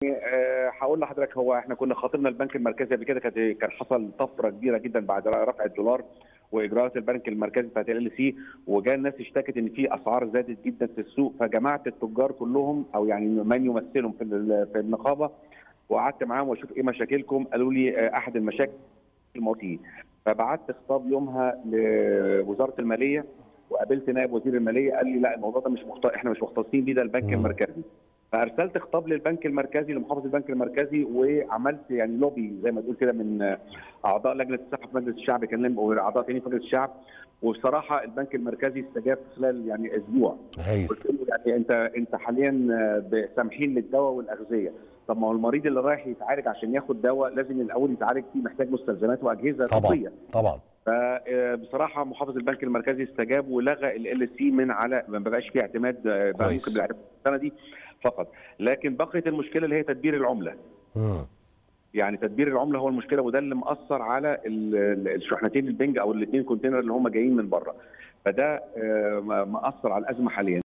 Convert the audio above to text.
آه، هقول لحضرتك هو احنا كنا خاطبنا البنك المركزي قبل كده كانت كان حصل طفره كبيره جدا بعد رفع الدولار واجراءات البنك المركزي بتاعت ال سي وجاء الناس اشتكت ان في اسعار زادت جدا في السوق فجمعت التجار كلهم او يعني من يمثلهم في ال- في النقابه وقعدت معاهم واشوف ايه مشاكلكم قالوا لي آه، احد المشاكل المواتير فبعت خطاب يومها لوزاره الماليه وقابلت نائب وزير الماليه قال لي لا الموضوع ده مش مختص احنا مش مختصين بيه ده البنك مم. المركزي فارسلت خطاب للبنك المركزي لمحافظ البنك المركزي وعملت يعني لوبي زي ما تقول كده من اعضاء لجنه الصحه في مجلس الشعب كان واعضاء تاني في مجلس الشعب وبصراحه البنك المركزي استجاب خلال يعني اسبوع هايل قلت له يعني انت انت حاليا سامحين للدواء والاغذيه طب ما هو المريض اللي رايح يتعالج عشان ياخد دواء لازم الاول يتعالج فيه محتاج مستلزمات واجهزه طبعا طبيه طبعا فبصراحه محافظ البنك المركزي استجاب ولغى ال سي من على ما بقاش فيه اعتماد آه، بقى كويس. ممكن بالاعتماد السنه دي فقط لكن بقيت المشكله اللي هي تدبير العمله مم. يعني تدبير العمله هو المشكله وده اللي مأثر على ال- ال- الشحنتين البنج او الاثنين كونتينر اللي هم جايين من بره فده آه، مأثر على الازمه حاليا